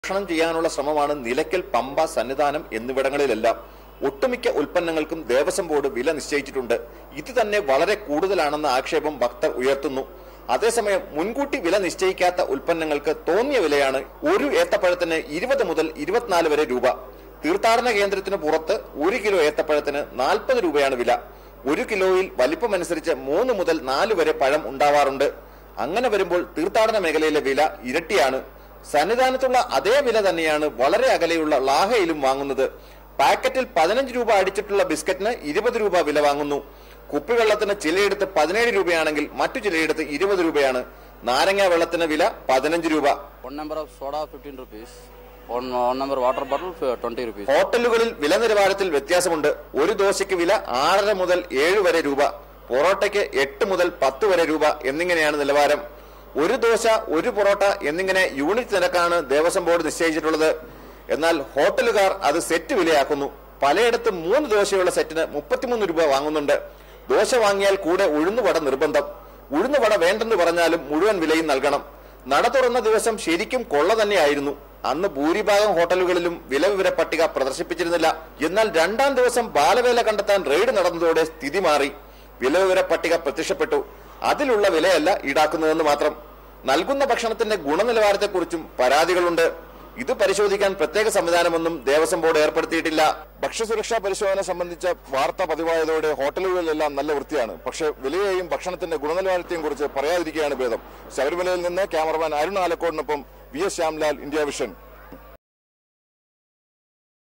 ചൂഷണം ചെയ്യാനുള്ള ശ്രമമാണ് നിലയ്ക്കൽ പമ്പ സന്നിധാനം എന്നിവിടങ്ങളിലെല്ലാം ഒട്ടുമിക്ക ഉൽപ്പന്നങ്ങൾക്കും ദേവസ്വം ബോർഡ് വില നിശ്ചയിച്ചിട്ടുണ്ട് ഇത് തന്നെ വളരെ കൂടുതലാണെന്ന ആക്ഷേപം ഭക്തർ ഉയർത്തുന്നു അതേസമയം മുൻകൂട്ടി വില നിശ്ചയിക്കാത്ത ഉൽപ്പന്നങ്ങൾക്ക് തോന്നിയ വിലയാണ് ഒരു ഏത്തപ്പഴത്തിന് ഇരുപത് മുതൽ ഇരുപത്തിനാല് വരെ രൂപ തീർത്ഥാടന കേന്ദ്രത്തിന് പുറത്ത് ഒരു കിലോ ഏത്തപ്പഴത്തിന് നാൽപ്പത് രൂപയാണ് വില ഒരു കിലോയിൽ വലിപ്പമനുസരിച്ച് മൂന്ന് മുതൽ നാല് വരെ പഴം ഉണ്ടാവാറുണ്ട് അങ്ങനെ വരുമ്പോൾ തീർത്ഥാടന മേഖലയിലെ വില ഇരട്ടിയാണ് സന്നിധാനത്തുള്ള അതേ വില തന്നെയാണ് വളരെ അകലെയുള്ള ലാഹയിലും വാങ്ങുന്നത് പാക്കറ്റിൽ പതിനഞ്ച് രൂപ അടിച്ചിട്ടുള്ള ബിസ്ക്കറ്റിന് ഇരുപത് രൂപ വില വാങ്ങുന്നു കുപ്പിവെള്ളത്തിന് ചിലയിടത്ത് പതിനേഴ് രൂപയാണെങ്കിൽ മറ്റു ചിലയിടത്ത് ഇരുപത് രൂപയാണ് നാരങ്ങ വെള്ളത്തിന് വില പതിനഞ്ച് രൂപ One number of soda 15 rupees. One, one number water bottle for 20 rupees. ഹോട്ടലുകളിൽ വില നിലവാരത്തിൽ വ്യത്യാസമുണ്ട് ഒരു ദോശയ്ക്ക് വില ആറര മുതൽ ഏഴ് വരെ രൂപ പൊറോട്ടയ്ക്ക് എട്ട് മുതൽ പത്ത് വരെ രൂപ എന്നിങ്ങനെയാണ് നിലവാരം ഒരു ദോശ ഒരു പൊറോട്ട എന്നിങ്ങനെ യൂണിറ്റ് നിരക്കാണ് ദേവസ്വം ബോർഡ് നിശ്ചയിച്ചിട്ടുള്ളത് എന്നാൽ ഹോട്ടലുകാർ അത് സെറ്റ് വിലയാക്കുന്നു പലയിടത്തും മൂന്ന് ദോശയുള്ള സെറ്റിന് മുപ്പത്തിമൂന്ന് രൂപ വാങ്ങുന്നുണ്ട് ദോശ വാങ്ങിയാൽ കൂടെ ഉഴുന്നുവട നിർബന്ധം ഉഴുന്നുവട വേണ്ടെന്ന് പറഞ്ഞാലും മുഴുവൻ വിലയും നൽകണം നട തുറന്ന ദിവസം ശരിക്കും കൊള്ള തന്നെയായിരുന്നു അന്ന് ഭൂരിഭാഗം ഹോട്ടലുകളിലും വില വിവര പട്ടിക പ്രദർശിപ്പിച്ചിരുന്നില്ല എന്നാൽ രണ്ടാം ദിവസം ബാലവേല കണ്ടെത്താൻ റെയ്ഡ് നടന്നതോടെ സ്ഥിതി മാറി വില വിവര പട്ടിക പ്രത്യക്ഷപ്പെട്ടു അതിലുള്ള വിലയല്ല ഈടാക്കുന്നതെന്ന് മാത്രം നൽകുന്ന ഭക്ഷണത്തിന്റെ ഗുണനിലവാരത്തെക്കുറിച്ചും പരാതികളുണ്ട് ഇത് പരിശോധിക്കാൻ പ്രത്യേക സംവിധാനമൊന്നും ദേവസ്വം ബോർഡ് ഏർപ്പെടുത്തിയിട്ടില്ല ഭക്ഷ്യസുരക്ഷാ പരിശോധന സംബന്ധിച്ച വാർത്ത പതിവായതോടെ ഹോട്ടലുകളിലെല്ലാം നല്ല വൃത്തിയാണ് പക്ഷേ വിലയെയും ഭക്ഷണത്തിന്റെ ഗുണനിലവാരത്തെയും കുറിച്ച് പറയാതിരിക്കുകയാണ് ഭേദം ശബരിമലയിൽ നിന്ന് ക്യാമറമാൻ അരുൺ ആലക്കോടിനൊപ്പം V S Shyamlal India vision